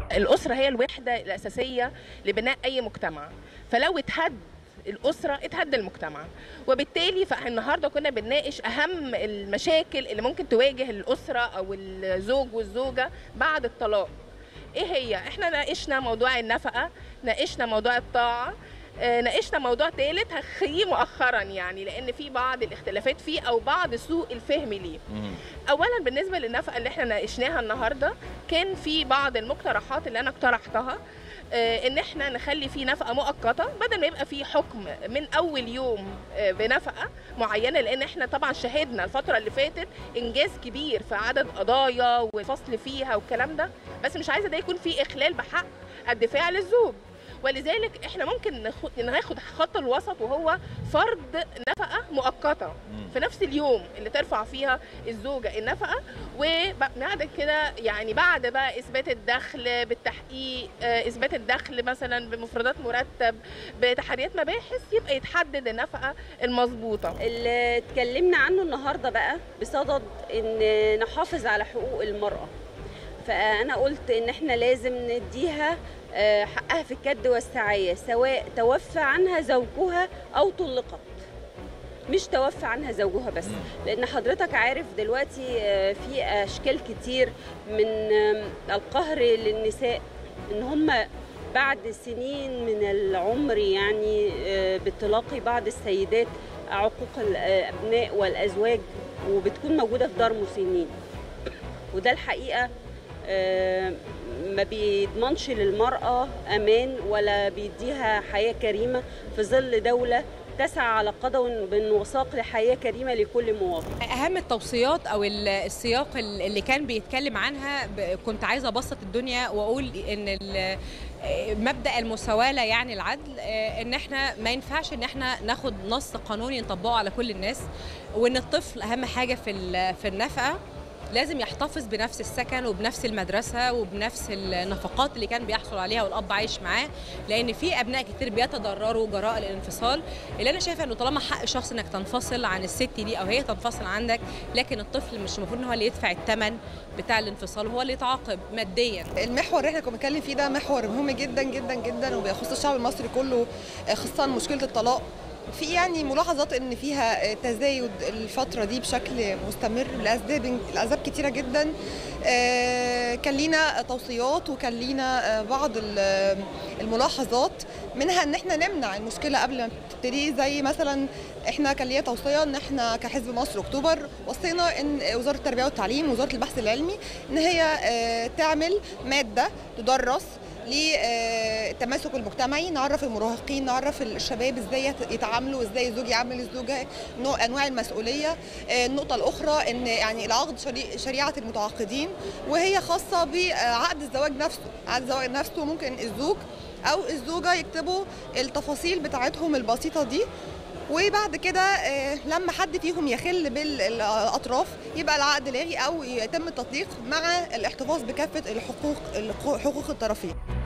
الأسرة هي الوحدة الأساسية لبناء أي مجتمع فلو اتهد الأسرة اتهد المجتمع وبالتالي فالنهاردة كنا بنناقش أهم المشاكل اللي ممكن تواجه الأسرة أو الزوج والزوجة بعد الطلاق ايه هي احنا ناقشنا موضوع النفقه ناقشنا موضوع الطاعه آه، ناقشنا موضوع ثالث هخليه مؤخرا يعني لان في بعض الاختلافات فيه او بعض سوء الفهم ليه اولا بالنسبه للنفقه اللي احنا ناقشناها النهارده كان في بعض المقترحات اللي انا اقترحتها آه، ان احنا نخلي في نفقه مؤقته بدل ما يبقى في حكم من اول يوم آه، بنفقه معينه لان احنا طبعا شهدنا الفتره اللي فاتت انجاز كبير في عدد قضايا والفصل فيها والكلام ده بس مش عايزه ده يكون في اخلال بحق الدفاع للزوج ولذلك احنا ممكن ناخد ناخد خط الوسط وهو فرض نفقه مؤقته في نفس اليوم اللي ترفع فيها الزوجه النفقه وبعد كده يعني بعد بقى اثبات الدخل بالتحقيق آه، اثبات الدخل مثلا بمفردات مرتب بتحريات مباحث يبقى يتحدد النفقه المظبوطه اللي اتكلمنا عنه النهارده بقى بصدد ان نحافظ على حقوق المرأة فأنا قلت إن إحنا لازم نديها آه، حقها في الكد والسعية سواء توفى عنها زوجها أو طلقت مش توفى عنها زوجها بس لأن حضرتك عارف دلوقتي آه، في أشكال كتير من آم، القهر للنساء إن هم بعد سنين من العمر يعني آه، بتلاقي بعض السيدات عقوق الأبناء والأزواج وبتكون موجودة في دار مسنين وده الحقيقة آه، ما بيضمنش للمرأة أمان ولا بيديها حياة كريمة في ظل دولة تسعى على قدم وساق لحياة كريمة لكل مواطن اهم التوصيات او ال- السياق ال- اللي كان بيتكلم عنها ب- كنت عايزه ابسط الدنيا واقول ان ال- مبدا المساواه لا يعني العدل آه، ان احنا ما ينفعش ان احنا ناخد نص قانوني نطبقه على كل الناس وان الطفل اهم حاجه في ال- في النفقه لازم يحتفظ بنفس السكن وبنفس المدرسه وبنفس النفقات اللي كان بيحصل عليها والاب عايش معاه لان في ابناء كتير بيتضرروا جراء الانفصال اللي انا شايفه انه طالما حق الشخص انك تنفصل عن الست دي او هي تنفصل عنك لكن الطفل مش المفروض ان هو اللي يدفع الثمن بتاع الانفصال هو اللي يتعاقب ماديا المحور اللي احنا كنا بنتكلم فيه ده محور مهم جدا جدا جدا وبيخص الشعب المصري كله خصوصا مشكله الطلاق في يعني ملاحظات ان فيها تزايد الفتره دي بشكل مستمر لاسباب لاسباب كتيره جدا آه، كان لينا توصيات وكان لينا آه، بعض ال- الملاحظات منها ان احنا نمنع المشكله قبل ما تبتدي زي مثلا احنا كان ليا توصيه ان احنا كحزب مصر اكتوبر وصينا ان وزاره التربيه والتعليم وزاره البحث العلمي ان هي آه، تعمل ماده تدرس للتماسك المجتمعي نعرف المراهقين نعرف الشباب ازاي يت- يتعاملوا ازاي الزوج يعامل الزوجه نوع انواع المسؤوليه آه، النقطه الاخرى ان يعني العقد شري- شريعه المتعاقدين وهي خاصه بعقد الزواج نفسه عقد الزواج نفسه ممكن الزوج او الزوجه يكتبوا التفاصيل بتاعتهم البسيطه دي وبعد كده آه، لما حد فيهم يخل بالاطراف يبقى العقد لاغي او يتم التطليق مع الاحتفاظ بكافه الحقوق حقوق الطرفين